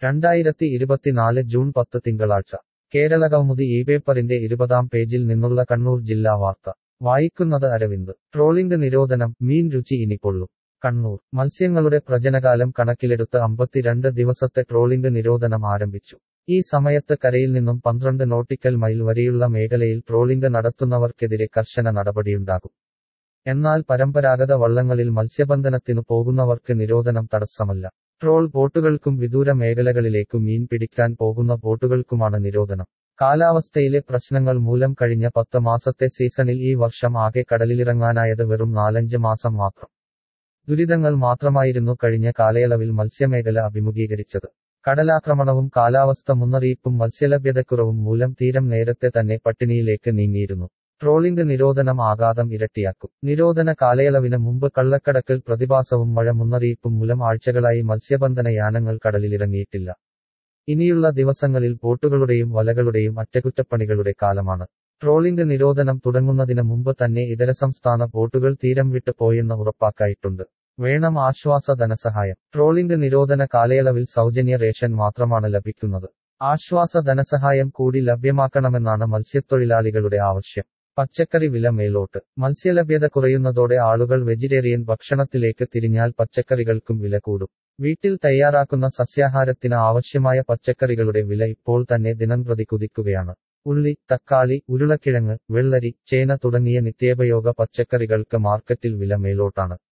രണ്ടായിരത്തി ഇരുപത്തിനാല് ജൂൺ പത്ത് തിങ്കളാഴ്ച കേരളകൗമുദി ഈ പേപ്പറിന്റെ ഇരുപതാം പേജിൽ നിന്നുള്ള കണ്ണൂർ ജില്ലാ വാർത്ത വായിക്കുന്നത് അരവിന്ദ് ട്രോളിംഗ് നിരോധനം മീൻ രുചി ഇനി പൊള്ളും കണ്ണൂർ മത്സ്യങ്ങളുടെ പ്രജനകാലം കണക്കിലെടുത്ത് അമ്പത്തിരണ്ട് ദിവസത്തെ ട്രോളിംഗ് നിരോധനം ആരംഭിച്ചു ഈ സമയത്ത് കരയിൽ നിന്നും പന്ത്രണ്ട് നോട്ടിക്കൽ മൈൽ വരെയുള്ള മേഖലയിൽ ട്രോളിംഗ് നടത്തുന്നവർക്കെതിരെ കർശന നടപടിയുണ്ടാകും എന്നാൽ പരമ്പരാഗത വള്ളങ്ങളിൽ മത്സ്യബന്ധനത്തിനു പോകുന്നവർക്ക് നിരോധനം തടസ്സമല്ല ട്രോൾ ബോട്ടുകൾക്കും വിദൂര മേഖലകളിലേക്കു മീൻ പിടിക്കാൻ പോകുന്ന ബോട്ടുകൾക്കുമാണ് നിരോധനം കാലാവസ്ഥയിലെ പ്രശ്നങ്ങൾ മൂലം കഴിഞ്ഞ പത്ത് മാസത്തെ സീസണിൽ ഈ വർഷം ആകെ കടലിലിറങ്ങാനായത് വെറും നാലഞ്ച് മാസം മാത്രം ദുരിതങ്ങൾ മാത്രമായിരുന്നു കഴിഞ്ഞ കാലയളവിൽ മത്സ്യമേഖല അഭിമുഖീകരിച്ചത് കടലാക്രമണവും കാലാവസ്ഥ മുന്നറിയിപ്പും മത്സ്യലഭ്യതക്കുറവും മൂലം തീരം നേരത്തെ തന്നെ പട്ടിണിയിലേക്ക് നീങ്ങിയിരുന്നു ട്രോളിംഗ് നിരോധനം ആഘാതം ഇരട്ടിയാക്കും നിരോധന കാലയളവിന് മുമ്പ് കള്ളക്കടക്കൽ പ്രതിഭാസവും മഴ മുന്നറിയിപ്പും മൂലം ആഴ്ചകളായി മത്സ്യബന്ധന യാനങ്ങൾ കടലിലിറങ്ങിയിട്ടില്ല ഇനിയുള്ള ദിവസങ്ങളിൽ ബോട്ടുകളുടെയും വലകളുടെയും അറ്റകുറ്റപ്പണികളുടെ കാലമാണ് ട്രോളിംഗ് നിരോധനം തുടങ്ങുന്നതിന് മുമ്പ് തന്നെ ഇതര സംസ്ഥാന ബോട്ടുകൾ തീരം വിട്ടു പോയെന്ന് ഉറപ്പാക്കായിട്ടുണ്ട് വേണം ആശ്വാസ ധനസഹായം ട്രോളിംഗ് നിരോധന കാലയളവിൽ സൗജന്യ റേഷൻ മാത്രമാണ് ലഭിക്കുന്നത് ആശ്വാസ ധനസഹായം കൂടി ലഭ്യമാക്കണമെന്നാണ് മത്സ്യത്തൊഴിലാളികളുടെ ആവശ്യം പച്ചക്കറി വില മേലോട്ട് മത്സ്യലഭ്യത കുറയുന്നതോടെ ആളുകൾ വെജിറ്റേറിയൻ ഭക്ഷണത്തിലേക്ക് തിരിഞ്ഞാൽ പച്ചക്കറികൾക്കും വില കൂടും വീട്ടിൽ തയ്യാറാക്കുന്ന സസ്യാഹാരത്തിന് ആവശ്യമായ പച്ചക്കറികളുടെ വില ഇപ്പോൾ തന്നെ ദിനംപ്രതി കുതിക്കുകയാണ് ഉള്ളി തക്കാളി ഉരുളക്കിഴങ്ങ് വെള്ളരി ചേന തുടങ്ങിയ നിത്യോപയോഗ പച്ചക്കറികൾക്ക് മാർക്കറ്റിൽ വില മേലോട്ടാണ്